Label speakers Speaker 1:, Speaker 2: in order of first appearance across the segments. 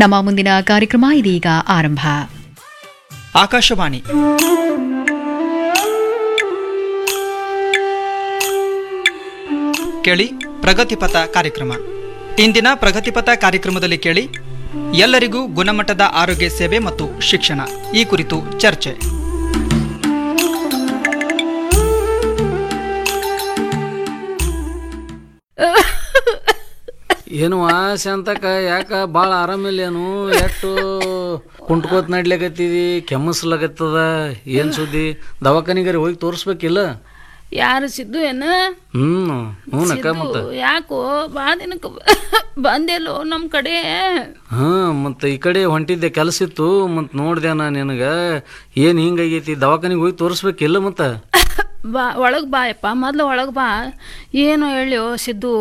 Speaker 1: ನಮ್ಮ ಮುಂದಿನ ಕಾರ್ಯಕ್ರಮ ಇದೀಗ ಆರಂಭ
Speaker 2: ಆಕಾಶವಾಣಿ ಕೇಳಿ ಪ್ರಗತಿಪಥ ಕಾರ್ಯಕ್ರಮ ಇಂದಿನ ಪ್ರಗತಿಪಥ ಕಾರ್ಯಕ್ರಮದಲ್ಲಿ ಕೇಳಿ ಎಲ್ಲರಿಗೂ ಗುಣಮಟ್ಟದ ಆರೋಗ್ಯ ಸೇವೆ ಮತ್ತು ಶಿಕ್ಷಣ ಈ ಕುರಿತು ಚರ್ಚೆ
Speaker 3: ಏನು ಶಾಂತಕ ಯಾಕ ಭಾಳ ಆರಾಮಿಲ್ಲೇನು ಎಷ್ಟು ಕುಂಟ್ಕೋತ್ ನಡ್ಲಿಕತ್ತಿದಿ ಕೆಮ್ಮಸ್ಲಾಗತ್ತದ ಏನ್ ಸುದ್ದಿ ದವಾಖಾನಿಗಾರಿ ಹೋಗಿ ತೋರಿಸ್ಬೇಕಿಲ್ಲ
Speaker 4: ಯಾರು ಸಿದ್ದು ಏನ
Speaker 3: ಹ್ಮ್ ಹ್ಞೂನಕ್ಕ ಮತ್ತ
Speaker 4: ಸಿದ್ದು, ಯಾಕೋ ಬಾ ದಿನಕ್ಕೆ ಬಂದೆಲ್ಲೋ ನಮ್ಮ ಕಡೆ
Speaker 3: ಹಾ ಮತ್ತ ಈ ಕಡೆ ಹೊಂಟಿದ್ದೆ ಕೆಲಸ ಇತ್ತು ಮತ್ ನೋಡ್ದೆ ನಾ ನಿನಗ ಏನ್ ಹಿಂಗಾಗೈತಿ ದವಾಖಾನಿಗೆ ಹೋಗಿ ತೋರಿಸ್ಬೇಕಿಲ್ಲ ಮತ್ತ
Speaker 4: ಬಾ ಒಳಗೆ ಬಾಯಪ್ಪ ಮೊದ್ಲು ಒಳಗೆ ಬಾ ಏನು ಹೇಳ್ಯೋ ಸಿದ್ದು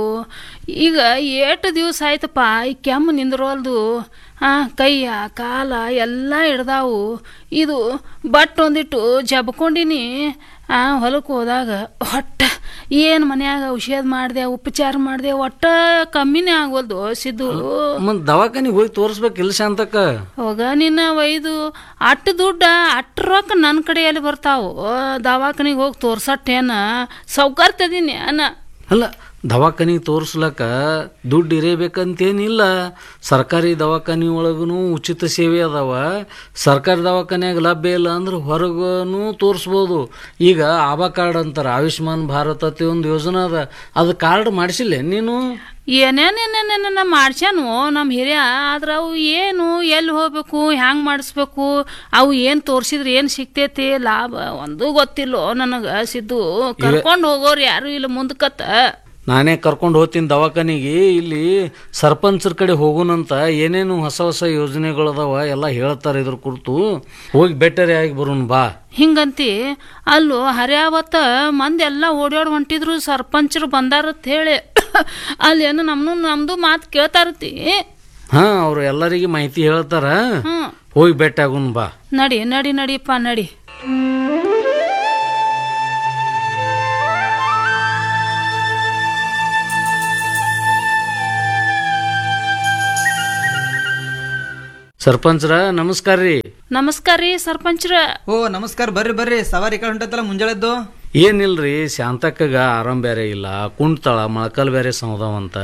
Speaker 4: ಈಗ ಏಟು ದಿವಸ ಆಯ್ತಪ್ಪ ಈ ಕೆಮ್ಮು ನಿಂದ್ರೋಲ್ದು ಹಾಂ ಕೈಯ ಕಾಲ ಎಲ್ಲ ಹಿಡ್ದಾವು ಇದು ಬಟ್ ಒಂದಿಟ್ಟು ಜಬ್ಕೊಂಡಿನಿ ಆ ಹೊಲಕ್ಕೆ ಹೋದಾಗ ಒಟ್ಟ ಏನು ಮನ್ಯಾಗ ಔಷಧ ಮಾಡಿದೆ ಉಪಚಾರ ಮಾಡಿದೆ ಒಟ್ಟ ಕಮ್ಮಿನೇ ಆಗೋಲ್ದು ಸಿದ್ದು
Speaker 3: ಮತ್ ದವಾಖಾನಿಗೆ ಹೋಗಿ ತೋರಿಸ್ಬೇಕಿಲ್ಲ ಶಾಂತಕ್ಕ
Speaker 4: ಹೋಗ ನಿನ್ನ ಒಯ್ದು ಅಟ್ಟು ದುಡ್ಡ ಅಟ್ಟು ರೊಕ್ಕ ನನ್ನ ಕಡೆಯಲ್ಲಿ ಬರ್ತಾವು ದವಾಖಾನಿಗೆ ಹೋಗಿ ತೋರ್ಸಟ್ಟೇನ ಸೌಕರ್ತದೀನಿ ಅನ್ನ
Speaker 3: ಅಲ್ಲ ದವಾಖಾನಿಗೆ ತೋರಿಸ್ಲಕ್ಕ ದುಡ್ಡು ಇರೇಬೇಕಂತೇನಿಲ್ಲ ಸರ್ಕಾರಿ ದವಾಖಾನಿ ಒಳಗೂ ಉಚಿತ ಸೇವೆ ಅದಾವ ಸರ್ಕಾರಿ ದವಾಖಾನ್ಯಾಗ ಲಭ್ಯ ಇಲ್ಲ ಅಂದ್ರೆ ಹೊರಗೂ ತೋರಿಸ್ಬೋದು ಈಗ ಆಭಾ ಕಾರ್ಡ್ ಅಂತಾರೆ ಆಯುಷ್ಮಾನ್ ಭಾರತ್ ಅತಿ ಒಂದು ಯೋಜನೆ ಅದ ಅದು ಕಾರ್ಡ್ ಮಾಡಿಸಿಲ್ಲ ನೀನು
Speaker 4: ಏನೇನೇನೇನೇನ ಮಾಡ್ಸ್ಯಾನು ನಮ್ಮ ಹಿರಿಯ ಆದ್ರೆ ಅವು ಏನು ಎಲ್ಲಿ ಹೋಗ್ಬೇಕು ಹ್ಯಾಂಗೆ ಮಾಡಿಸ್ಬೇಕು ಅವು ಏನು ತೋರಿಸಿದ್ರೆ ಏನು ಸಿಗ್ತೈತಿ ಲಾಭ ಒಂದೂ ಗೊತ್ತಿಲ್ಲೋ ನನಗೆ ಸಿದ್ದು ಕರ್ಕೊಂಡು ಹೋಗೋರು ಯಾರು ಇಲ್ಲ ಮುಂದಕ್ಕತ್ತ
Speaker 3: ನಾನೇ ಕರ್ಕೊಂಡು ಹೋಗ್ತೀನಿ ದವಾಖಾನಿಗೆ ಇಲ್ಲಿ ಸರ್ಪಂಚರ ಕಡೆ ಹೋಗೋಣಂತ ಏನೇನು ಹೊಸ ಹೊಸ ಯೋಜನೆಗಳದಾವ ಎಲ್ಲ ಹೇಳ್ತಾರೆ ಇದ್ರ ಕುರಿತು ಹೋಗಿ ಬೆಟ್ಟರೆ ಆಗಿ ಬರೋಣ ಬಾ
Speaker 4: ಹಿಂಗಂತಿ ಅಲ್ಲೂ ಹರ್ಯಾವತ್ತ ಮಂದಿ ಎಲ್ಲ ಓಡ್ಯಾಡ್ ಹೊಂಟಿದ್ರು ಸರ್ಪಂಚರು ಬಂದಾರತ್ ಹೇಳಿ ಅಲ್ಲೇನು ನಮ್ನು ನಮ್ದು ಮಾತು ಕೇಳ್ತಾರತಿ
Speaker 3: ಹಾ ಅವ್ರು ಎಲ್ಲರಿಗೆ ಮಾಹಿತಿ ಹೇಳ್ತಾರ
Speaker 4: ಹ್ಮ್
Speaker 3: ಹೋಗಿ ಬೆಟ್ಟ ಆಗೋಣ ಬಾ
Speaker 4: ನಡಿ ನಡಿ ನಡಿಯಪ್ಪ ನಡಿ
Speaker 3: ಸರ್ಪಂಚ್ರ ನಮಸ್ಕಾರ ರೀ
Speaker 4: ನಮಸ್ಕಾರ ರೀ ಸರ್ಪಂಚ್ರ
Speaker 2: ಓ ನಮಸ್ಕಾರ ಬರ್ರಿ ಬರ್ರಿ ಸವಾರಿ ಕಡೆ ಹೊಂಟತ್ತಲ್ಲ ಮುಂಜಾಳೆದ್ದು
Speaker 3: ಏನಿಲ್ರಿ ಶಾಂತಕ್ಕಗ ಆರಾಮ್ ಬೇರೆ ಇಲ್ಲ ಕುಂಟ್ತಾಳ ಮೊಳಕಲ್ ಬೇರೆ ಸಮದಾವಂತ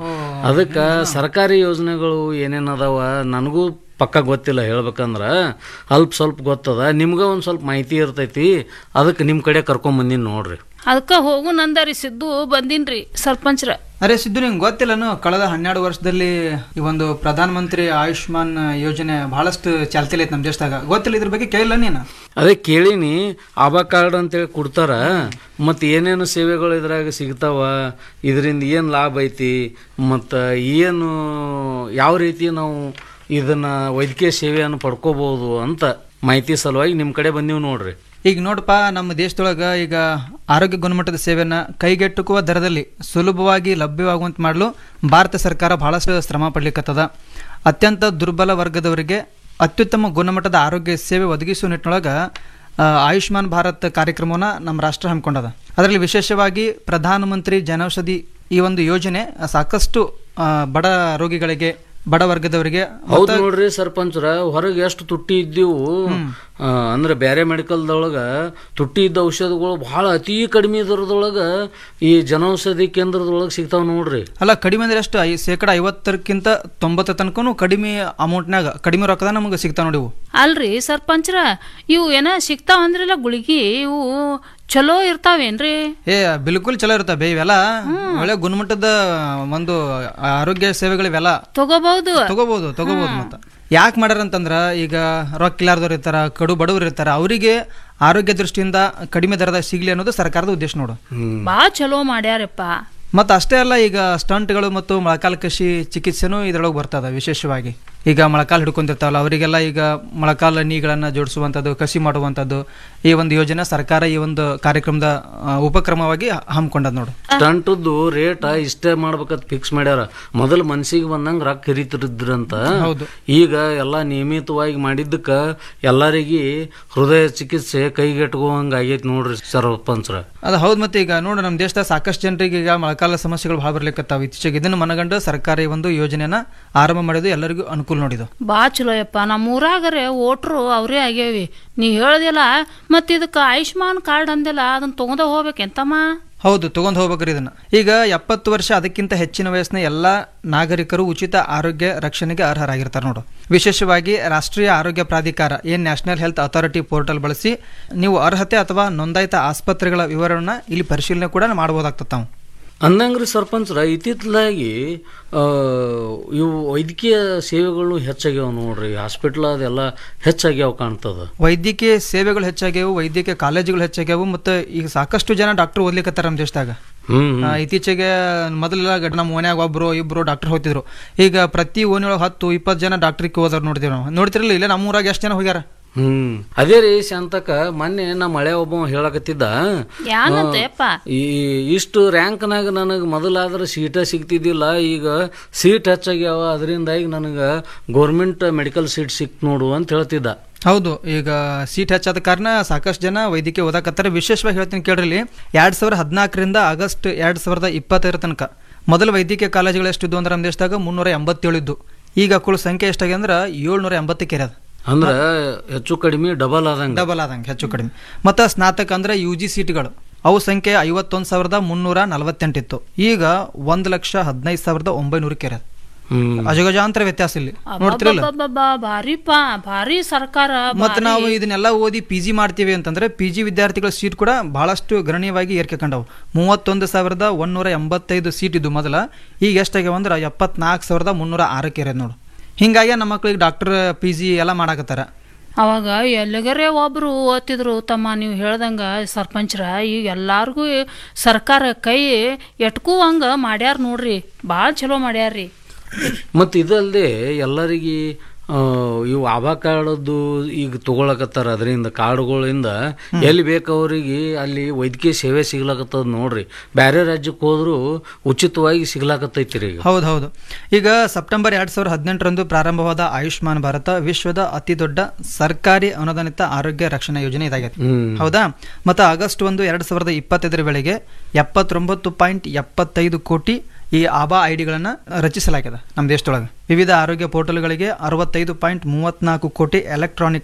Speaker 3: ಅದಕ್ಕ ಸರ್ಕಾರಿ ಯೋಜನೆಗಳು ಏನೇನ್ ಅದಾವ ನನಗೂ ಪಕ್ಕ ಗೊತ್ತಿಲ್ಲ ಹೇಳ್ಬೇಕಂದ್ರ ಅಲ್ಪ ಸ್ವಲ್ಪ ಗೊತ್ತದ ನಿಮ್ಗ ಒಂದ್ ಸ್ವಲ್ಪ ಮಾಹಿತಿ ಇರ್ತೈತಿ ಅದಕ್ಕೆ ನಿಮ್ ಕಡೆ ಕರ್ಕೊಂಡ್ ಬಂದಿನಿ ನೋಡ್ರಿ
Speaker 4: ಅದಕ್ಕೆ ಹೋಗು ನಂದರಿ ಸಿದ್ದು ಬಂದಿನ್ರಿ ಸರ್ಪಂಚ್ರ
Speaker 2: ಅರೆ ಸಿದ್ದು ನಿಂಗೆ ಗೊತ್ತಿಲ್ಲನು ಕಳೆದ ಹನ್ನೆರಡು ವರ್ಷದಲ್ಲಿ ಈ ಒಂದು ಪ್ರಧಾನ ಮಂತ್ರಿ ಆಯುಷ್ಮಾನ್ ಯೋಜನೆ ಬಹಳಷ್ಟು ಚಾಲ್ತಿಲಿ ಐತೆ ನಮ್ಮ ದೇಶದಾಗ ಗೊತ್ತಿಲ್ಲ ಇದ್ರ ಬಗ್ಗೆ ಕೇಳಿಲ್ಲ ನೀನು
Speaker 3: ಅದೇ ಕೇಳೀನಿ ಆಭಾ ಕಾರ್ಡ್ ಅಂತೇಳಿ ಕೊಡ್ತಾರ ಮತ್ ಏನೇನು ಸೇವೆಗಳು ಇದ್ರಾಗ ಸಿಗ್ತಾವ ಇದರಿಂದ ಏನ್ ಲಾಭ ಐತಿ ಮತ್ತ ಏನು ಯಾವ ರೀತಿ ನಾವು ಇದನ್ನ ವೈದ್ಯಕೀಯ ಸೇವೆಯನ್ನು ಪಡ್ಕೋಬಹುದು ಅಂತ ಮಾಹಿತಿ ಸಲುವಾಗಿ ನಿಮ್ ಕಡೆ ಬಂದೀವಿ ನೋಡ್ರಿ
Speaker 2: ಈಗ ನೋಡಪ್ಪ ನಮ್ಮ ದೇಶದೊಳಗೆ ಈಗ ಆರೋಗ್ಯ ಗುಣಮಟ್ಟದ ಸೇವೆಯನ್ನು ಕೈಗೆಟುಕುವ ದರದಲ್ಲಿ ಸುಲಭವಾಗಿ ಲಭ್ಯವಾಗುವಂತೆ ಮಾಡಲು ಭಾರತ ಸರ್ಕಾರ ಬಹಳಷ್ಟು ಶ್ರಮ ಪಡ್ಲಿಕ್ಕತ್ತದ ಅತ್ಯಂತ ದುರ್ಬಲ ವರ್ಗದವರಿಗೆ ಅತ್ಯುತ್ತಮ ಗುಣಮಟ್ಟದ ಆರೋಗ್ಯ ಸೇವೆ ಒದಗಿಸುವ ನಿಟ್ಟಿನೊಳಗೆ ಆ, ಆಯುಷ್ಮಾನ್ ಭಾರತ್ ಕಾರ್ಯಕ್ರಮವನ್ನು ನಮ್ಮ ರಾಷ್ಟ್ರ ಹಮ್ಮಿಕೊಂಡದ ಅದರಲ್ಲಿ ವಿಶೇಷವಾಗಿ ಪ್ರಧಾನಮಂತ್ರಿ ಜನೌಷಧಿ ಈ ಒಂದು ಯೋಜನೆ ಸಾಕಷ್ಟು ಆ, ಬಡ ರೋಗಿಗಳಿಗೆ ಬಡ ವರ್ಗದವರಿಗೆ
Speaker 3: ಹೌದು ನೋಡ್ರಿ ಸರ್ಪಂಚ್ರ ಹೊರಗೆ ಎಷ್ಟು ತುಟ್ಟಿ ಇದ್ದೀವು ಆ, ಅಂದ್ರೆ ಬೇರೆ ಮೆಡಿಕಲ್ದೊಳಗ ತುಟ್ಟಿ ಇದ್ದ ಔಷಧಗಳು ಬಹಳ ಅತಿ ಕಡಿಮೆ ದರದೊಳಗ ಈ ಜನೌಷಧಿ ಕೇಂದ್ರದೊಳಗ ಸಿಗ್ತಾವ ನೋಡ್ರಿ
Speaker 2: ಅಲ್ಲ ಕಡಿಮೆ ಅಂದ್ರೆ ಎಷ್ಟು ಐ ಶೇಕಡ ಐವತ್ತರಕ್ಕಿಂತ ತೊಂಬತ್ತರ ತನಕನೂ ಕಡಿಮೆ ಅಮೌಂಟ್ನಾಗ ಕಡಿಮೆ ರೊಕ್ಕದ ನಮಗೆ ಸಿಗ್ತಾವ ನೋಡಿ ಇವು
Speaker 4: ಅಲ್ರಿ ಸರ್ಪಂಚ್ರ ಇವು ಏನ ಸಿಗ್ತಾವ ಅಂದ್ರಲ್ಲ ಗುಳಿಗಿ ಇವು ಚಲೋ ಇರ್ತಾವೇನ್ರಿ
Speaker 2: ಏ ಬಿಲ್ಕುಲ್ ಚಲೋ ಇರ್ತಾವೆ ಇವೆಲ್ಲ ಒಳ್ಳೆ ಗುಣಮಟ್ಟದ ಒಂದು ಆರೋಗ್ಯ ಸೇವೆಗಳು ಇವೆಲ್ಲ
Speaker 4: ತಗೋಬಹುದು
Speaker 2: ತಗೋಬಹುದು ತಗೋಬಹುದು ಮತ್ತ ಯಾಕೆ ಮಾಡ್ಯಾರ ಅಂತಂದ್ರ ಈಗ ರೊಕ್ಕ ಇಲ್ಲಾರ್ದವ್ರು ಇರ್ತಾರ ಕಡು ಬಡವರು ಇರ್ತಾರ ಅವರಿಗೆ ಆರೋಗ್ಯ ದೃಷ್ಟಿಯಿಂದ ಕಡಿಮೆ ದರದಾಗ ಸಿಗ್ಲಿ ಅನ್ನೋದು ಸರ್ಕಾರದ ಉದ್ದೇಶ ನೋಡು
Speaker 4: ಬಾ ಚಲೋ ಮಾಡ್ಯಾರಪ್ಪ
Speaker 2: ಮತ್ತು ಅಷ್ಟೇ ಅಲ್ಲ ಈಗ ಸ್ಟಂಟ್ಗಳು ಮತ್ತು ಮೊಳಕಾಲು ಕೃಷಿ ಚಿಕಿತ್ಸೆನೂ ಇದರೊಳಗೆ ಬರ್ತದ ವಿಶೇಷವಾಗಿ ಈಗ ಮೊಳಕಾಲು ಹಿಡ್ಕೊಂಡಿರ್ತಾವಲ್ಲ ಅವರಿಗೆಲ್ಲ ಈಗ ಮೊಳಕಾಲು ನೀಗಳನ್ನು ಜೋಡಿಸುವಂಥದ್ದು ಕಸಿ ಮಾಡುವಂಥದ್ದು ಈ ಒಂದು ಯೋಜನೆ ಸರ್ಕಾರ ಈ ಒಂದು ಕಾರ್ಯಕ್ರಮದ ಆ, ಉಪಕ್ರಮವಾಗಿ ಹಮ್ಮಿಕೊಂಡದ್ ನೋಡು
Speaker 3: ಸ್ಟಂಟದ್ದು ರೇಟ್ ಇಷ್ಟೇ ಮಾಡ್ಬೇಕಂತ ಫಿಕ್ಸ್ ಮಾಡ್ಯಾರ ಮೊದಲು ಮನ್ಸಿಗೆ ಬಂದಂಗ ರೊಕ್ಕ ಹಿರಿತಿರಿದ್ರಂತ
Speaker 2: ಹೌದು.
Speaker 3: ಈಗ ಎಲ್ಲಾ ನಿಯಮಿತವಾಗಿ ಮಾಡಿದ್ದಕ್ಕ ಎಲ್ಲರಿಗೆ ಹೃದಯ ಚಿಕಿತ್ಸೆ ಕೈಗೆಟ್ಕೋಂಗ ಆಗೈತಿ ನೋಡ್ರಿ ಸರ್ಪಂಚ್ರ
Speaker 2: ಅದು ಹೌದು ಮತ್ತೆ ಈಗ ನೋಡು ನಮ್ಮ ದೇಶದ ಸಾಕಷ್ಟು ಜನರಿಗೆ ಈಗ ಮೊಳಕಾಲ ಸಮಸ್ಯೆಗಳು ಭಾಳ ಬರ್ಲಿಕ್ಕತ್ತಾವ ಇತ್ತೀಚೆಗೆ ಇದನ್ನು ಮನಗಂಡು ಸರ್ಕಾರ ಈ ಒಂದು ಯೋಜನೆಯನ್ನ ಆರಂಭ ಮಾಡಿದ್ದು ಎಲ್ಲರಿಗೂ ಅನುಕೂಲ ಅನುಕೂಲ ನೋಡಿದು
Speaker 4: ಬಾ ಚಲೋ ಯಪ್ಪ ನಮ್ಮ ಊರಾಗರೆ ಓಟ್ರು ಅವರೇ ಆಗ್ಯಾವಿ ನೀ ಹೇಳ್ದಿಲ್ಲ ಮತ್ತು ಇದಕ್ಕೆ ಆಯುಷ್ಮಾನ್ ಕಾರ್ಡ್ ಅಂದಿಲ್ಲ ಅದನ್ನ ತೊಗೊಂಡ ಹೋಗ್ಬೇಕೆಂತಮ್ಮ
Speaker 2: ಹೌದು ತಗೊಂಡ್ ಹೋಗ್ಬೇಕ್ರಿ ಇದನ್ನ ಈಗ ಎಪ್ಪತ್ತು ವರ್ಷ ಅದಕ್ಕಿಂತ ಹೆಚ್ಚಿನ ವಯಸ್ಸಿನ ಎಲ್ಲಾ ನಾಗರಿಕರು ಉಚಿತ ಆರೋಗ್ಯ ರಕ್ಷಣೆಗೆ ಅರ್ಹರಾಗಿರ್ತಾರೆ ನೋಡು ವಿಶೇಷವಾಗಿ ರಾಷ್ಟ್ರೀಯ ಆರೋಗ್ಯ ಪ್ರಾಧಿಕಾರ ಏನ್ ನ್ಯಾಷನಲ್ ಹೆಲ್ತ್ ಅಥಾರಿಟಿ ಪೋರ್ಟಲ್ ಬಳಸಿ ನೀವು ಅರ್ಹತೆ ಅಥವಾ ನೋಂದಾಯಿತ ಆಸ್ಪತ್ರೆಗಳ ವಿವರವನ್ನ ಇಲ್ಲಿ ಪರಿಶೀಲನೆ ಕೂಡ ಮಾಡಬಹುದಾಗ್ತದೆ ತಾವು
Speaker 3: ಅಂದಂಗ್ರಿ ಸರ್ಪಂಚ್ರ ಇತ್ತಿತ್ತಲಾಗಿ ಆ, ಇವು ವೈದ್ಯಕೀಯ ಸೇವೆಗಳು ಹೆಚ್ಚಾಗ್ಯಾವ ನೋಡ್ರಿ ಹಾಸ್ಪಿಟ್ಲ್ ಅದೆಲ್ಲ ಹೆಚ್ಚಾಗ್ಯಾವ ಕಾಣ್ತದ
Speaker 2: ವೈದ್ಯಕೀಯ ಸೇವೆಗಳು ಹೆಚ್ಚಾಗ್ಯಾವು ವೈದ್ಯಕೀಯ ಕಾಲೇಜುಗಳು ಹೆಚ್ಚಾಗ್ಯಾವು ಮತ್ತು ಈಗ ಸಾಕಷ್ಟು ಜನ ಡಾಕ್ಟರ್ ಓದ್ಲಿಕ್ಕತ್ತಾರ ನಮ್ಮ ದೇಶದಾಗ
Speaker 3: ಹ್ಮ್
Speaker 2: ಆ, ಇತ್ತೀಚೆಗೆ ಮೊದಲೆಲ್ಲ ಗಡ್- ನಮ್ಮ ಓನ್ಯಾಗ ಒಬ್ರು ಇಬ್ರು ಡಾಕ್ಟರ್ ಹೋಗ್ತಿದ್ರು ಈಗ ಪ್ರತಿ ಓಣಿಯೊಳಗೆ ಹತ್ತು ಇಪ್ಪತ್ತು ಜನ ಡಾಕ್ಟ್ರಿಗೆ ಹೋದವ್ರು ನೋಡ್ತೀವಿ ನಾವು ನೋಡ್ತಿರಲಿಲ್ಲ ಇಲ್ಲೇ ನಮ್ಮ ಊರಾಗ ಎಷ್ಟು ಜನ ಹೋಗ್ಯಾರ
Speaker 3: ಹ್ಮ್ ಅದೇ ರೀ ಶಾಂತಕ ಮೊನ್ನೆ ನಮ್ಮ ಮಳೆ ಒಬ್ಬ ಹೇಳಕತ್ತಿದ್ದ
Speaker 4: ಯಾನಂತ ಯಪ್ಪ
Speaker 3: ಈ ಇಷ್ಟು ರ್ಯಾಂಕ್ನಾಗ ನನಗೆ ಮೊದಲಾದ್ರೆ ಸೀಟ ಸಿಗ್ತಿದ್ದಿಲ್ಲ ಈಗ ಸೀಟ್ ಹೆಚ್ಚಾಗ್ಯಾವ ಅದರಿಂದಾಗಿ ನನಗೆ ಗೌರ್ಮೆಂಟ್ ಮೆಡಿಕಲ್ ಸೀಟ್ ಸಿಕ್ತು ನೋಡು ಅಂತ ಹೇಳ್ತಿದ್ದ
Speaker 2: ಹೌದು ಈಗ ಸೀಟ್ ಹೆಚ್ಚಾದ ಕಾರಣ ಸಾಕಷ್ಟು ಜನ ವೈದ್ಯಕೀಯ ಓದಾಕತ್ತಾರೆ ವಿಶೇಷವಾಗಿ ಹೇಳ್ತೀನಿ ಕೇಳ್ರಿ ಎರಡ್ ಸಾವಿರದ ಹದಿನಾಲ್ಕರಿಂದ ಆಗಸ್ಟ್ ಎರಡ್ ಸಾವಿರದ ಇಪ್ಪತ್ತೈದರ ತನಕ ಮೊದಲು ವೈದ್ಯಕೀಯ ಕಾಲೇಜುಗಳು ಎಷ್ಟಿದ್ವು ಅಂದ್ರೆ ನಮ್ಮ ದೇಶದಾಗ ಮುನ್ನೂರ ಎಂಬತ್ತೇಳು ಇದ್ದು ಈಗ ಕುಳ ಸಂಖ್ಯೆ ಎಷ್ಟಾಗಿ ಅಂದ್ರೆ ಏಳ್ನೂರ ಎಂಬತ್ತಕ್ಕೆ ಇರೋದು
Speaker 3: ಅಂದ್ರ ಹೆಚ್ಚು ಕಡಿಮೆ ಡಬಲ್ ಆದಂಗ
Speaker 2: ಡಬಲ್ ಆದಂಗೆ ಹೆಚ್ಚು ಕಡಿಮೆ ಮತ್ತು ಸ್ನಾತಕ ಅಂದ್ರೆ ಯು ಜಿ ಸೀಟ್ಗಳು ಅವು ಸಂಖ್ಯೆ ಐವತ್ತೊಂದು ಸಾವಿರದ ಮುನ್ನೂರ ನಲವತ್ತೆಂಟಿತ್ತು ಈಗ ಒಂದು ಲಕ್ಷ ಹದಿನೈದು ಸಾವಿರದ ಒಂಬೈನೂರಕ್ಕೆ ಇರೋದು
Speaker 3: ಹ್ಮ್
Speaker 2: ಅಜಗಜಾಂತರ ವ್ಯತ್ಯಾಸ ಇಲ್ಲಿ ನೋಡ್ತಿರಲ್ಲ
Speaker 4: ಅಬ್ಬಬ್ಬಬ್ಬಾ, ಭಾರಿಪ್ಪ ಭಾರಿ ಸರ್ಕಾರ
Speaker 2: ಮತ್ತೆ ನಾವು ಇದನ್ನೆಲ್ಲ ಓದಿ ಪಿ ಜಿ ಮಾಡ್ತೀವಿ ಅಂತಂದ್ರೆ ಪಿ ಜಿ ವಿದ್ಯಾರ್ಥಿಗಳ ಸೀಟ್ ಕೂಡ ಬಹಳಷ್ಟು ಗಣನೀಯವಾಗಿ ಏರಿಕೆ ಕಂಡವು ಮೂವತ್ತೊಂದು ಸಾವಿರದ ಒಂದೂರ ಎಂಬತ್ತೈದು ಸೀಟ್ ಇದ್ದು ಮೊದಲ ಈಗ ಎಷ್ಟಾಗ್ಯಾವ ಅಂದ್ರೆ ಎಪ್ಪತ್ನಾಲ್ಕು ಸಾವಿರದ ಮುನ್ನೂರ ಆರಕ್ಕೆ ಇರೋದು ನೋಡು ಹಿಂಗಾಗಿ ನಮ್ಮ ಮಕ್ಳಿಗೆ ಡಾಕ್ಟರ್ ಪಿ ಜಿ ಎಲ್ಲ ಮಾಡಾಕತ್ತಾರ
Speaker 4: ಅವಾಗ ಎಲ್ಲಿಗರೆ ಒಬ್ರು ಓದ್ತಿದ್ರು ತಮ್ಮ ನೀವು ಹೇಳ್ದಂಗ ಸರ್ಪಂಚ್ರ ಈಗ ಎಲ್ಲಾರ್ಗೂ ಸರ್ಕಾರ ಕೈ ಎಟ್ಕೂ ಹಂಗ ಮಾಡ್ಯಾರ ನೋಡ್ರಿ ಭಾಳ ಚಲೋ ಮಾಡ್ಯಾರ್ರಿ
Speaker 3: ಮತ್ತು ಇದಲ್ಲದೆ ಎಲ್ಲರಿಗೆ ಆ, ಇವು ಆಭಾ ಕಾರ್ಡದ್ದು ಈಗ ತಗೊಳಕತ್ತಾರ ಅದರಿಂದ ಕಾರ್ಡ್ಗಳಿಂದ ಎಲ್ಲಿ ಬೇಕು ಅವ್ರಿಗೆ ಅಲ್ಲಿ ವೈದ್ಯಕೀಯ ಸೇವೆ ಸಿಗ್ಲಾಕತ್ತದ ನೋಡ್ರಿ ಬೇರೆ ರಾಜ್ಯಕ್ಕೆ ಹೋದ್ರು ಉಚಿತವಾಗಿ ಸಿಗ್ಲಾಕತ್ತೈತಿ ರೀ ಈಗ
Speaker 2: ಹೌದು ಹೌದು ಈಗ ಸೆಪ್ಟೆಂಬರ್ ಎರಡ್ ಸಾವಿರದ ಹದಿನೆಂಟರಂದು ಪ್ರಾರಂಭವಾದ ಆಯುಷ್ಮಾನ್ ಭಾರತ ವಿಶ್ವದ ಅತಿ ದೊಡ್ಡ ಸರ್ಕಾರಿ ಅನುದಾನಿತ ಆರೋಗ್ಯ ರಕ್ಷಣಾ ಯೋಜನೆ ಇದಾಗೈತಿ
Speaker 3: ಹ್ಮ್
Speaker 2: ಹೌದಾ ಮತ್ತು ಆಗಸ್ಟ್ ಒಂದು ಎರಡ್ ಸಾವಿರದ ಇಪ್ಪತ್ತೈದರ ವೇಳೆಗೆ ಎಪ್ಪತ್ತೊಂಬತ್ತು ಪಾಯಿಂಟ್ ಎಪ್ಪತ್ತೈದು ಕೋಟಿ ಈ ಆಬಾ ಐಡಿಗಳನ್ನು ರಚಿಸಲಾಗಿದೆ ನಮ್ಮ ದೇಶದೊಳಗೆ ವಿವಿಧ ಆರೋಗ್ಯ ಪೋರ್ಟಲ್ಗಳಿಗೆ ಅರವತ್ತೈದು ಪಾಯಿಂಟ್ ಮೂವತ್ನಾಲ್ಕು ಕೋಟಿ ಎಲೆಕ್ಟ್ರಾನಿಕ್